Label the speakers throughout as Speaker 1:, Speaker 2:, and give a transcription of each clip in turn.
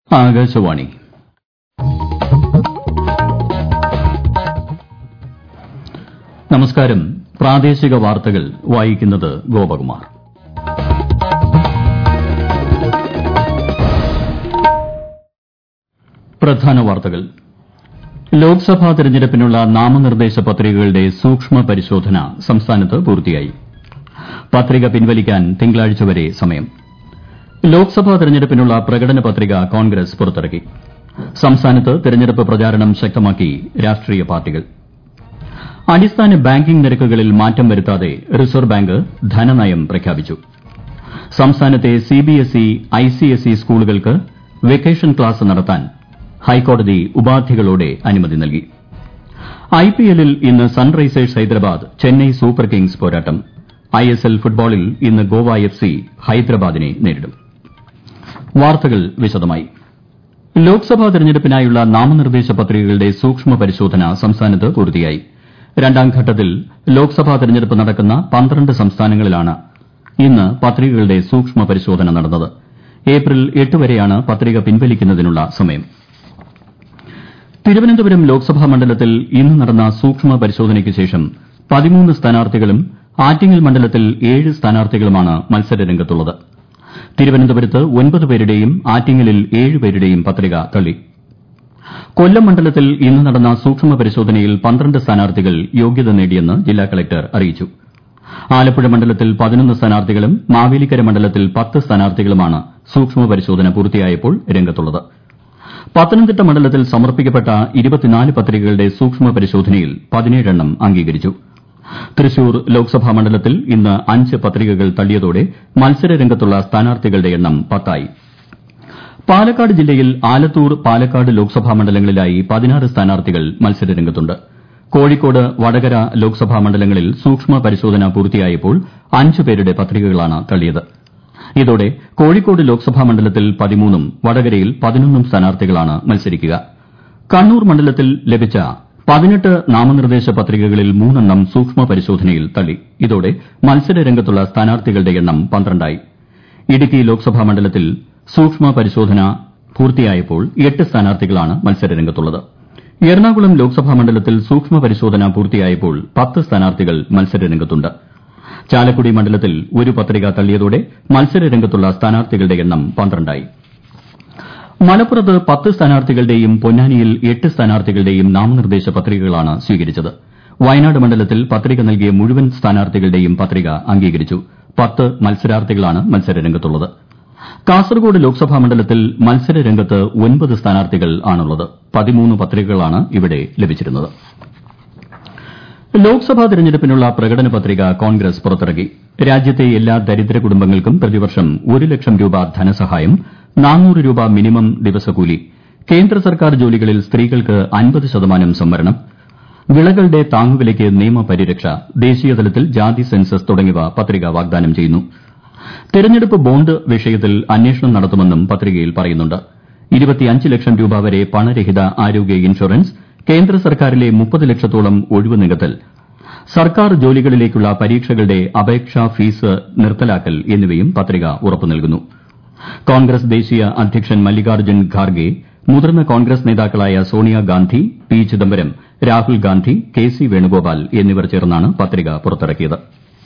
Speaker 1: ആകാശവാണി നമസ്കാരം പ്രാദേശിക വാർത്തകൾ വായിക്കുന്നത് ഗോപകുമാർ പ്രധാന വാർത്തകൾ ലോക്സഭാ തെരഞ്ഞെടുപ്പിനുള്ള നാമനിർദ്ദേശ പത്രികകളുടെ സൂക്ഷ്മ പരിശോധന സംസ്ഥാനത്ത് പൂർത്തിയായി പത്രിക പിൻവലിക്കാൻ തിങ്കളാഴ്ച വരെ സമയം ലോക്സഭാ തെരഞ്ഞെടുപ്പിനുള്ള പ്രകടന പത്രിക കോൺഗ്രസ് പുറത്തിറക്കി സംസ്ഥാനത്ത് തെരഞ്ഞെടുപ്പ് പ്രചാരണം ശക്തമാക്കി രാഷ്ട്രീയ പാർട്ടികൾ അടിസ്ഥാന ബാങ്കിംഗ് നിരക്കുകളിൽ മാറ്റം വരുത്താതെ റിസർവ് ബാങ്ക് ധനനയം പ്രഖ്യാപിച്ചു സംസ്ഥാനത്തെ സിബിഎസ്ഇ ഐസിഎസ്ഇ സ്കൂളുകൾക്ക് വെക്കേഷൻ ക്ലാസ് നടത്താൻ ഹൈക്കോടതി ഉപാധികളോടെ അനുമതി നൽകി ഐപിഎല്ലിൽ ഇന്ന് Sunrisers Hyderabad Chennai Super Kings പോരാട്ടം ഐഎസ്എൽ ഫുട്ബോളിൽ ഇന്ന് ഗോവ എഫ്സി ഹൈദരാബാദിനെ നേരിടും വാർത്തകൾ വിശദമായി ലോക്സഭാ തെരഞ്ഞെടുപ്പിനായുള്ള നാമനിർദ്ദേശ പത്രികകളുടെ സൂക്ഷ്മ പരിശോധന സംസ്ഥാനത്ത് പൂർത്തിയായി രണ്ടാം ഘട്ടത്തിൽ ലോക്സഭാ തെരഞ്ഞെടുപ്പ് നടക്കുന്ന പന്ത്രണ്ട് സംസ്ഥാനങ്ങളിലാണ് ഇന്ന് പത്രികകളുടെ സൂക്ഷ്മ പരിശോധന നടന്നത് ഏപ്രിൽ എട്ട് വരെയാണ് പത്രിക പിൻവലിക്കുന്നതിനുള്ള സമയം തിരുവനന്തപുരം ലോക്സഭാ മണ്ഡലത്തിൽ ഇന്ന് നടന്ന സൂക്ഷ്മ പരിശോധനയ്ക്ക് ശേഷം പതിമൂന്ന് സ്ഥാനാർത്ഥികളും ആറ്റിങ്ങൽ മണ്ഡലത്തിൽ ഏഴ് സ്ഥാനാർത്ഥികളുമാണ് മത്സരരംഗത്തുള്ളത് തിരുവനന്തപുരത്ത് ഒൻപത് പേരുടെയും ആറ്റിങ്ങലിൽ ഏഴ് പേരുടെയും പത്രിക തള്ളി കൊല്ലം മണ്ഡലത്തിൽ ഇന്ന് നടന്ന സൂക്ഷ്മ പരിശോധനയിൽ പന്ത്രണ്ട് സ്ഥാനാർത്ഥികൾ യോഗ്യത നേടിയെന്ന് ജില്ലാ കളക്ടർ അറിയിച്ചു ആലപ്പുഴ മണ്ഡലത്തിൽ പതിനൊന്ന് സ്ഥാനാർത്ഥികളും മാവേലിക്കര മണ്ഡലത്തിൽ പത്ത് സ്ഥാനാർത്ഥികളുമാണ് സൂക്ഷ്മ പരിശോധന പൂർത്തിയായപ്പോൾ രംഗത്തുള്ളത് പത്തനംതിട്ട മണ്ഡലത്തിൽ സമർപ്പിക്കപ്പെട്ട ഇരുപത്തിനാല് പത്രികകളുടെ സൂക്ഷ്മ പരിശോധനയിൽ പതിനേഴെണ്ണം അംഗീകരിച്ചു തൃശൂർ ലോക്സഭാ മണ്ഡലത്തിൽ ഇന്ന് അഞ്ച് പത്രികകൾ തള്ളിയതോടെ മത്സരരംഗത്തുള്ള സ്ഥാനാർത്ഥികളുടെ എണ്ണം പത്തായി പാലക്കാട് ജില്ലയിൽ ആലത്തൂർ പാലക്കാട് ലോക്സഭാ മണ്ഡലങ്ങളിലായി പതിനാറ് സ്ഥാനാർത്ഥികൾ മത്സരരംഗത്തുണ്ട് കോഴിക്കോട് വടകര ലോക്സഭാ മണ്ഡലങ്ങളിൽ സൂക്ഷ്മ പരിശോധന പൂർത്തിയായപ്പോൾ അഞ്ച് പേരുടെ പത്രികകളാണ് തള്ളിയത് ഇതോടെ കോഴിക്കോട് ലോക്സഭാ മണ്ഡലത്തിൽ പതിമൂന്നും വടകരയിൽ പതിനൊന്നും സ്ഥാനാർത്ഥികളാണ് മത്സരിക്കുക കണ്ണൂർ മണ്ഡലത്തിൽ ലഭിച്ച പതിനെട്ട് നാമനിർദ്ദേശ പത്രികകളിൽ മൂന്നെണ്ണം സൂക്ഷ്മ പരിശോധനയിൽ തള്ളി ഇതോടെ മത്സരരംഗത്തുള്ള സ്ഥാനാർത്ഥികളുടെ എണ്ണം പന്ത്രണ്ടായി ഇടുക്കി ലോക്സഭാ മണ്ഡലത്തിൽ സൂക്ഷ്മ പരിശോധന പൂർത്തിയായപ്പോൾ എട്ട് സ്ഥാനാർത്ഥികളാണ് മത്സരരംഗത്തുള്ളത് എറണാകുളം ലോക്സഭാ മണ്ഡലത്തിൽ സൂക്ഷ്മ പരിശോധന പൂർത്തിയായപ്പോൾ പത്ത് സ്ഥാനാർത്ഥികൾ മത്സരരംഗത്തുണ്ട് ചാലക്കുടി മണ്ഡലത്തിൽ ഒരു പത്രിക തള്ളിയതോടെ മത്സരരംഗത്തുള്ള സ്ഥാനാർത്ഥികളുടെ എണ്ണം പന്ത്രണ്ടായി മലപ്പുറത്ത് പത്ത് സ്ഥാനാർത്ഥികളുടെയും പൊന്നാനിയിൽ എട്ട് സ്ഥാനാർത്ഥികളുടെയും നാമനിർദ്ദേശ പത്രികകളാണ് സ്വീകരിച്ചത് വയനാട് മണ്ഡലത്തിൽ പത്രിക നൽകിയ മുഴുവൻ സ്ഥാനാർത്ഥികളുടെയും പത്രിക അംഗീകരിച്ചു പത്ത് മത്സരാർത്ഥികളാണ് മത്സരരംഗത്തുള്ളത് കാസർഗോഡ് ലോക്സഭാ മണ്ഡലത്തിൽ മത്സരരംഗത്ത് ഒൻപത് സ്ഥാനാർത്ഥികൾ ആണുള്ളത് പതിമൂന്ന് പത്രികകളാണ് ഇവിടെ ലഭിച്ചിരുന്നത് ലോക്സഭാ തെരഞ്ഞെടുപ്പിനുള്ള പ്രകടന പത്രിക കോൺഗ്രസ് പുറത്തിറക്കി രാജ്യത്തെ എല്ലാ ദരിദ്ര കുടുംബങ്ങൾക്കും പ്രതിവർഷം ഒരു ലക്ഷം രൂപ ധനസഹായം നാനൂറ് രൂപ മിനിമം ദിവസക്കൂലി കേന്ദ്ര സർക്കാർ ജോലികളിൽ സ്ത്രീകൾക്ക് അൻപത് ശതമാനം സംവരണം വിളകളുടെ താങ്ങുവിലയ്ക്ക് നിയമപരിരക്ഷ ദേശീയതലത്തിൽ ജാതി സെൻസസ് തുടങ്ങിയവ പത്രിക വാഗ്ദാനം ചെയ്യുന്നു തെരഞ്ഞെടുപ്പ് ബോണ്ട് വിഷയത്തിൽ അന്വേഷണം നടത്തുമെന്നും പത്രികയിൽ പറയുന്നുണ്ട് ലക്ഷം രൂപ വരെ പണരഹിത ആരോഗ്യ ഇൻഷുറൻസ് കേന്ദ്ര സർക്കാരിലെ മുപ്പത് ലക്ഷത്തോളം ഒഴിവ് നികത്തൽ സർക്കാർ ജോലികളിലേക്കുള്ള പരീക്ഷകളുടെ അപേക്ഷാ ഫീസ് നിർത്തലാക്കൽ എന്നിവയും പത്രിക ഉറപ്പു നൽകുന്നു കോൺഗ്രസ് ദേശീയ അധ്യക്ഷൻ മല്ലികാർജ്ജുൻ ഖാർഗെ മുതിർന്ന കോൺഗ്രസ് നേതാക്കളായ Sonia Gandhi P Chidambaram Rahul Gandhi K C Venugopal എന്നിവർ ചേർന്നാണ് പത്രിക പുറത്തിറക്കിയത്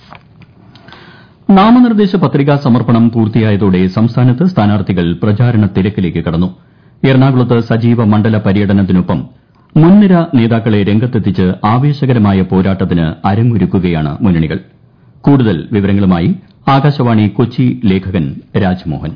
Speaker 1: നാമനിർദ്ദേശ പത്രികാ സമർപ്പണം പൂർത്തിയായതോടെ സംസ്ഥാനത്ത് സ്ഥാനാർത്ഥികൾ പ്രചാരണ തിരക്കിലേക്ക് കടന്നു എറണാകുളത്ത് സജീവ മണ്ഡല പര്യടനത്തിനൊപ്പം മുൻനിര നേതാക്കളെ രംഗത്തെത്തിച്ച് ആവേശകരമായ പോരാട്ടത്തിന് അരങ്ങൊരുക്കുകയാണ് മുന്നണികൾ കൂടുതൽ വിവരങ്ങളുമായി ആകാശവാണി കൊച്ചി ലേഖകൻ രാജ്മോഹൻ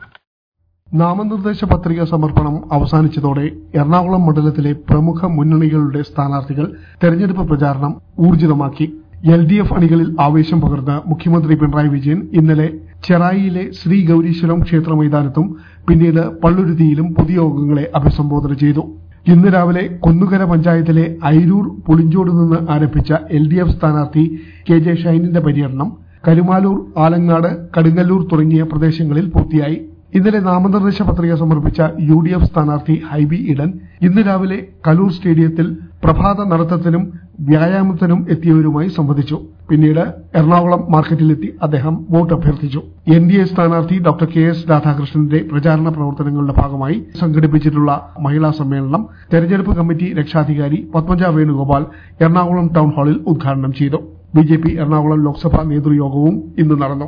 Speaker 2: നാമനിർദ്ദേശ പത്രിക സമർപ്പണം അവസാനിച്ചതോടെ എറണാകുളം മണ്ഡലത്തിലെ പ്രമുഖ മുന്നണികളുടെ സ്ഥാനാർത്ഥികൾ തെരഞ്ഞെടുപ്പ് പ്രചാരണം ഊർജിതമാക്കി എൽ ഡി എഫ് അണികളിൽ ആവേശം പകർന്ന് മുഖ്യമന്ത്രി പിണറായി വിജയൻ ഇന്നലെ ചെറായിയിലെ ശ്രീ ഗൌരീശ്വരം ക്ഷേത്ര മൈതാനത്തും പിന്നീട് പള്ളുരുത്തിയിലും പൊതുയോഗങ്ങളെ അഭിസംബോധന ചെയ്തു ഇന്ന് രാവിലെ കുന്നുകര പഞ്ചായത്തിലെ ഐരൂർ പുളിഞ്ചോട് നിന്ന് ആരംഭിച്ച എൽ ഡി എഫ് സ്ഥാനാർത്ഥി കെ ജെ ഷൈനിന്റെ പര്യടനം കരുമാലൂർ ആലങ്ങാട് കടുങ്ങല്ലൂർ തുടങ്ങിയ പ്രദേശങ്ങളിൽ പൂർത്തിയായി ഇന്നലെ നാമനിർദ്ദേശ പത്രിക സമർപ്പിച്ച യു ഡി എഫ് സ്ഥാനാർത്ഥി ഹൈബി ഇഡൻ ഇന്ന് രാവിലെ കലൂർ സ്റ്റേഡിയത്തിൽ പ്രഭാത നടത്തത്തിനും വ്യായാമത്തിനും എത്തിയവരുമായി സംവദിച്ചു പിന്നീട് എറണാകുളം മാർക്കറ്റിലെത്തി അദ്ദേഹം വോട്ട് അഭ്യർത്ഥിച്ചു എൻ ഡി എ സ്ഥാനാർത്ഥി ഡോക്ടർ കെ എസ് രാധാകൃഷ്ണന്റെ പ്രചാരണ പ്രവർത്തനങ്ങളുടെ ഭാഗമായി സംഘടിപ്പിച്ചിട്ടുള്ള മഹിളാ സമ്മേളനം തെരഞ്ഞെടുപ്പ് കമ്മിറ്റി രക്ഷാധികാരി പത്മജ വേണുഗോപാൽ എറണാകുളം ടൌൺ ഹാളിൽ ഉദ്ഘാടനം ചെയ്തു ബിജെപി എറണാകുളം ലോക്സഭാ നേതൃയോഗവും ഇന്ന് നടന്നു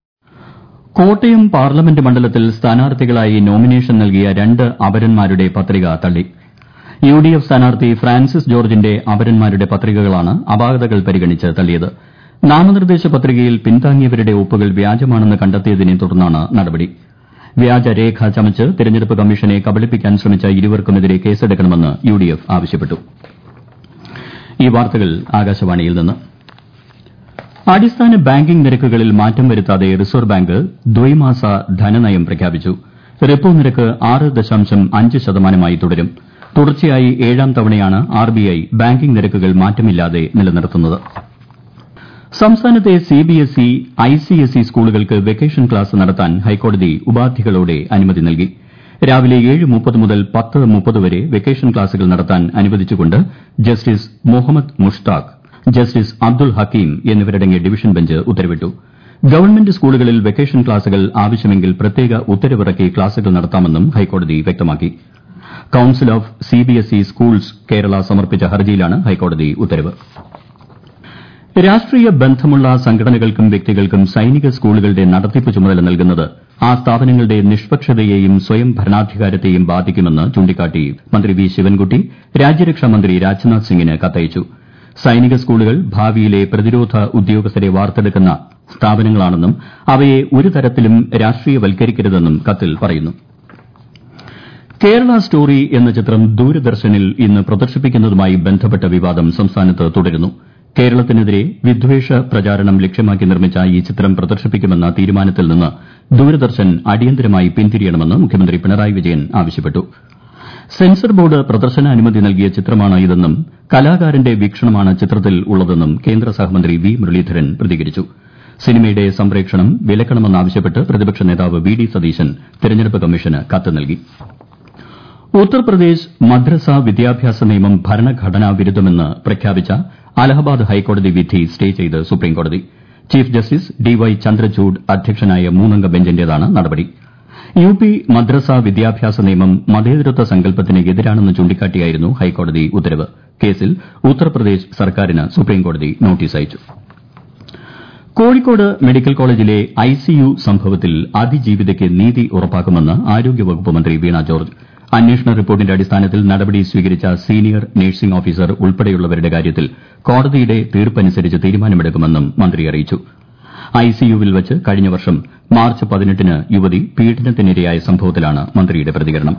Speaker 1: കോട്ടയം പാർലമെന്റ് മണ്ഡലത്തിൽ സ്ഥാനാർത്ഥികളായി നോമിനേഷൻ നൽകിയ രണ്ട് അപരന്മാരുടെ പത്രിക തള്ളി യു ഡി എഫ് സ്ഥാനാർത്ഥി ഫ്രാൻസിസ് ജോർജിന്റെ അപരന്മാരുടെ പത്രികകളാണ് അപാകതകൾ പരിഗണിച്ച് തള്ളിയത് നാമനിർദ്ദേശ പത്രികയിൽ പിന്താങ്ങിയവരുടെ ഒപ്പുകൾ വ്യാജമാണെന്ന് കണ്ടെത്തിയതിനെ തുടർന്നാണ് നടപടി വ്യാജരേഖ ചമച്ച് തെരഞ്ഞെടുപ്പ് കമ്മീഷനെ കബളിപ്പിക്കാൻ ശ്രമിച്ച ഇരുവർക്കുമെതിരെ കേസെടുക്കണമെന്ന് യു ഡി എഫ് ആവശ്യപ്പെട്ടു ഈ വാർത്തകൾ ആകാശവാണിയിൽ നിന്ന് അടിസ്ഥാന ബാങ്കിംഗ് നിരക്കുകളിൽ മാറ്റം വരുത്താതെ റിസർവ് ബാങ്ക് ദ്വൈമാസ ധനനയം പ്രഖ്യാപിച്ചു റെപ്പോ നിരക്ക് ആറ് ദശാംശം അഞ്ച് ശതമാനമായി തുടരും തുടർച്ചയായി ഏഴാം തവണയാണ് ആർബിഐ ബാങ്കിംഗ് നിരക്കുകൾ മാറ്റമില്ലാതെ നിലനിർത്തുന്നത് സംസ്ഥാനത്തെ സിബിഎസ്ഇ ഐസിഎസ്ഇ സ്കൂളുകൾക്ക് വെക്കേഷൻ ക്ലാസ് നടത്താൻ ഹൈക്കോടതി ഉപാധികളോടെ അനുമതി നൽകി രാവിലെ ഏഴ് മുപ്പത് മുതൽ പത്ത് മുപ്പത് വരെ വെക്കേഷൻ ക്ലാസുകൾ നടത്താൻ അനുവദിച്ചുകൊണ്ട് ജസ്റ്റിസ് മുഹമ്മദ് മുഷ്താഖ് ജസ്റ്റിസ് അബ്ദുൾ ഹക്കീം എന്നിവരടങ്ങിയ ഡിവിഷൻ ബെഞ്ച് ഉത്തരവിട്ടു ഗവൺമെന്റ് സ്കൂളുകളിൽ വെക്കേഷൻ ക്ലാസുകൾ ആവശ്യമെങ്കിൽ പ്രത്യേക ഉത്തരവിറക്കി ക്ലാസുകൾ നടത്താമെന്നും ഹൈക്കോടതി വ്യക്തമാക്കി Council of CBSE Schools Kerala സമർപ്പിച്ച ഹർജിയിലാണ് ഹൈക്കോടതി ഉത്തരവ് രാഷ്ട്രീയ ബന്ധമുള്ള സംഘടനകൾക്കും വ്യക്തികൾക്കും സൈനിക സ്കൂളുകളുടെ നടത്തിപ്പ് ചുമതല നൽകുന്നത് ആ സ്ഥാപനങ്ങളുടെ നിഷ്പക്ഷതയെയും സ്വയം ഭരണാധികാരത്തെയും ബാധിക്കുമെന്ന് ചൂണ്ടിക്കാട്ടി മന്ത്രി വി ശിവൻകുട്ടി രാജ്യരക്ഷാ മന്ത്രി രാജ്നാഥ് സിംഗിന് കത്തയച്ചു സൈനിക സ്കൂളുകൾ ഭാവിയിലെ പ്രതിരോധ ഉദ്യോഗസ്ഥരെ വാർത്തെടുക്കുന്ന സ്ഥാപനങ്ങളാണെന്നും അവയെ ഒരു തരത്തിലും രാഷ്ട്രീയവൽക്കരിക്കരുതെന്നും കത്തിൽ പറയുന്നു കേരള സ്റ്റോറി എന്ന ചിത്രം ദൂരദർശനിൽ ഇന്ന് പ്രദർശിപ്പിക്കുന്നതുമായി ബന്ധപ്പെട്ട വിവാദം സംസ്ഥാനത്ത് തുടരുന്നു കേരളത്തിനെതിരെ വിദ്വേഷ പ്രചാരണം ലക്ഷ്യമാക്കി നിർമ്മിച്ച ഈ ചിത്രം പ്രദർശിപ്പിക്കുമെന്ന തീരുമാനത്തിൽ നിന്ന് ദൂരദർശൻ അടിയന്തരമായി പിന്തിരിയണമെന്ന് മുഖ്യമന്ത്രി പിണറായി വിജയൻ ആവശ്യപ്പെട്ടു സെൻസർ ബോർഡ് പ്രദർശനാനുമതി നൽകിയ ചിത്രമാണ് ഇതെന്നും കലാകാരന്റെ വീക്ഷണമാണ് ചിത്രത്തിൽ ഉള്ളതെന്നും കേന്ദ്ര സഹമന്ത്രി വി മുരളീധരൻ പ്രതികരിച്ചു സിനിമയുടെ സംപ്രേഷണം വിലക്കണമെന്നാവശ്യപ്പെട്ട് പ്രതിപക്ഷ നേതാവ് വി ഡി സതീശൻ തെരഞ്ഞെടുപ്പ് കമ്മീഷന് കത്ത് നൽകി ഉത്തർപ്രദേശ് മദ്രസ വിദ്യാഭ്യാസ നിയമം ഭരണഘടനാ വിരുദ്ധമെന്ന് പ്രഖ്യാപിച്ച അലഹബാദ് ഹൈക്കോടതി വിധി സ്റ്റേ ചെയ്ത് സുപ്രീംകോടതി Chief Justice D Y Chandrachud അധ്യക്ഷനായ മൂന്നംഗ ബെഞ്ചിന്റേതാണ് നടപടി യു പി മദ്രസ വിദ്യാഭ്യാസ നിയമം മതേതരത്വ സങ്കല്പത്തിന് എതിരാണെന്ന് ചൂണ്ടിക്കാട്ടിയായിരുന്നു ഹൈക്കോടതി ഉത്തരവ് കേസിൽ ഉത്തർപ്രദേശ് സർക്കാരിന് സുപ്രീംകോടതി നോട്ടീസ് അയച്ചു കോഴിക്കോട് മെഡിക്കൽ കോളേജിലെ ഐസിയു സംഭവത്തിൽ അതിജീവിതയ്ക്ക് നീതി ഉറപ്പാക്കുമെന്ന് ആരോഗ്യവകുപ്പ് മന്ത്രി വീണ ജോർജ് അന്വേഷണ റിപ്പോർട്ടിന്റെ അടിസ്ഥാനത്തിൽ നടപടി സ്വീകരിച്ച സീനിയർ നഴ്സിംഗ് ഓഫീസർ ഉൾപ്പെടെയുള്ളവരുടെ കാര്യത്തിൽ കോടതിയുടെ തീർപ്പനുസരിച്ച് തീരുമാനമെടുക്കുമെന്നും മന്ത്രി അറിയിച്ചു ഐസിയുവിൽ വച്ച് കഴിഞ്ഞ വർഷം മാർച്ച് പതിനെട്ടിന് യുവതി പീഡനത്തിനിരയായ സംഭവത്തിലാണ് മന്ത്രിയുടെ പ്രതികരണം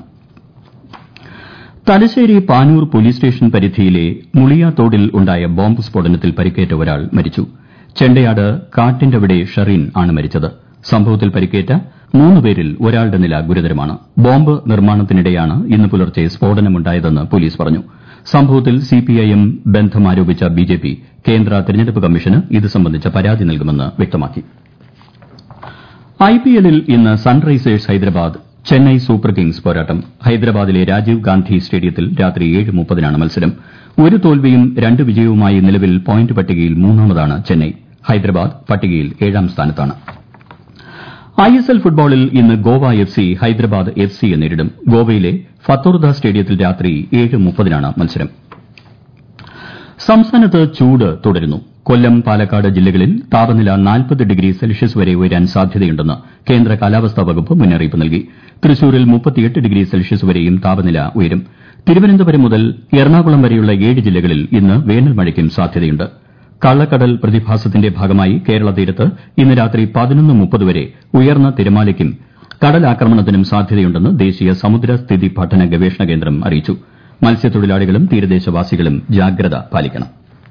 Speaker 1: തലശ്ശേരി പാനൂർ പോലീസ് സ്റ്റേഷൻ പരിധിയിലെ മുളിയാത്തോടിൽ ഉണ്ടായ ബോംബ് സ്ഫോടനത്തിൽ പരിക്കേറ്റ ഒരാൾ മരിച്ചു ചെണ്ടയാട് കാട്ടിന്റവിടെ ഷെറീൻ ആണ് മരിച്ചത് സംഭവത്തിൽ പരിക്കേറ്റ മൂന്ന് പേരിൽ ഒരാളുടെ നില ഗുരുതരമാണ് ബോംബ് നിർമ്മാണത്തിനിടെയാണ് ഇന്ന് പുലർച്ചെ സ്ഫോടനമുണ്ടായതെന്ന് പോലീസ് പറഞ്ഞു സംഭവത്തിൽ സിപിഐഎം ബന്ധം ആരോപിച്ച ബിജെപി കേന്ദ്ര തെരഞ്ഞെടുപ്പ് കമ്മീഷന് ഇത് സംബന്ധിച്ച പരാതി നൽകുമെന്ന് വ്യക്തമാക്കി ഐപിഎല്ലിൽ ഇന്ന് Sunrisers Hyderabad Chennai Super Kings പോരാട്ടം ഹൈദരാബാദിലെ രാജീവ് ഗാന്ധി സ്റ്റേഡിയത്തിൽ രാത്രി ഏഴ് മുപ്പതിനാണ് മത്സരം ഒരു തോൽവിയും രണ്ട് വിജയവുമായി നിലവിൽ പോയിന്റ് പട്ടികയിൽ മൂന്നാമതാണ് ചെന്നൈ ഹൈദരാബാദ് പട്ടികയിൽ ഏഴാം സ്ഥാനത്താണ് ഐഎസ്എൽ ഫുട്ബോളിൽ ഇന്ന് Goa F C Hyderabad F സിയെ നേരിടും ഗോവയിലെ ഫത്തോർദ സ്റ്റേഡിയത്തിൽ രാത്രി ഏഴ് മുപ്പതിനാണ് മത്സരം സംസ്ഥാനത്ത് ചൂട് തുടരുന്നു കൊല്ലം പാലക്കാട് ജില്ലകളിൽ താപനില നാൽപ്പത് ഡിഗ്രി സെൽഷ്യസ് വരെ ഉയരാൻ സാധ്യതയുണ്ടെന്ന് കേന്ദ്ര കാലാവസ്ഥാ വകുപ്പ് മുന്നറിയിപ്പ് നൽകി തൃശൂരിൽ മുപ്പത്തിയെട്ട് ഡിഗ്രി സെൽഷ്യസ് വരെയും താപനില ഉയരും തിരുവനന്തപുരം മുതൽ എറണാകുളം വരെയുള്ള ഏഴ് ജില്ലകളിൽ ഇന്ന് വേനൽ മഴയ്ക്കും സാധ്യതയുണ്ട് കള്ളക്കടൽ പ്രതിഭാസത്തിന്റെ ഭാഗമായി കേരള തീരത്ത് ഇന്ന് രാത്രി പതിനൊന്ന് മുപ്പത് വരെ ഉയർന്ന തിരമാലയ്ക്കും കടലാക്രമണത്തിനും സാധ്യതയുണ്ടെന്ന് ദേശീയ സമുദ്ര സ്ഥിതി പഠന ഗവേഷണ കേന്ദ്രം അറിയിച്ചു മത്സ്യത്തൊഴിലാളികളും തീരദേശവാസികളും ജാഗ്രത പാലിക്കണം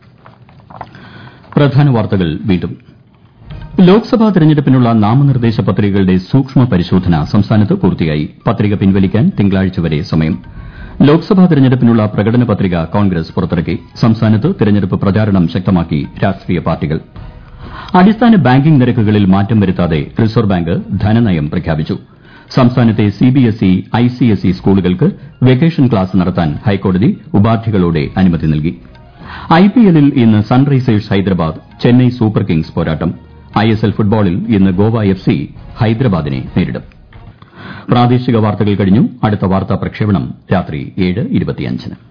Speaker 1: പ്രധാന വാർത്തകൾ വീണ്ടും ലോക്സഭാ തെരഞ്ഞെടുപ്പിനുള്ള നാമനിർദ്ദേശ പത്രികകളുടെ സൂക്ഷ്മ പരിശോധന സംസ്ഥാനത്ത് പൂർത്തിയായി പത്രിക പിൻവലിക്കാൻ തിങ്കളാഴ്ച വരെ സമയം ലോക്സഭാ തെരഞ്ഞെടുപ്പിനുള്ള പ്രകടന പത്രിക കോൺഗ്രസ് പുറത്തിറക്കി സംസ്ഥാനത്ത് തെരഞ്ഞെടുപ്പ് പ്രചാരണം ശക്തമാക്കി രാഷ്ട്രീയ പാർട്ടികൾ അടിസ്ഥാന ബാങ്കിംഗ് നിരക്കുകളിൽ മാറ്റം വരുത്താതെ റിസർവ് ബാങ്ക് ധനനയം പ്രഖ്യാപിച്ചു സംസ്ഥാനത്തെ സിബിഎസ്ഇ ഐസിഎസ്ഇ സ്കൂളുകൾക്ക് വെക്കേഷൻ ക്ലാസ് നടത്താൻ ഹൈക്കോടതി ഉപാധികളോടെ അനുമതി നൽകി ഐപിഎല്ലിൽ ഇന്ന് Sunrisers Hyderabad Chennai Super Kings പോരാട്ടം ഐഎസ്എൽ ഫുട്ബോളിൽ ഇന്ന് ഗോവ എഫ്സി ഹൈദരാബാദിനെ നേരിടും പ്രാദേശിക വാർത്തകൾ കഴിഞ്ഞു അടുത്ത വാർത്താ പ്രക്ഷേപണം രാത്രി ഏഴ് ഇരുപത്തിയഞ്ചിന്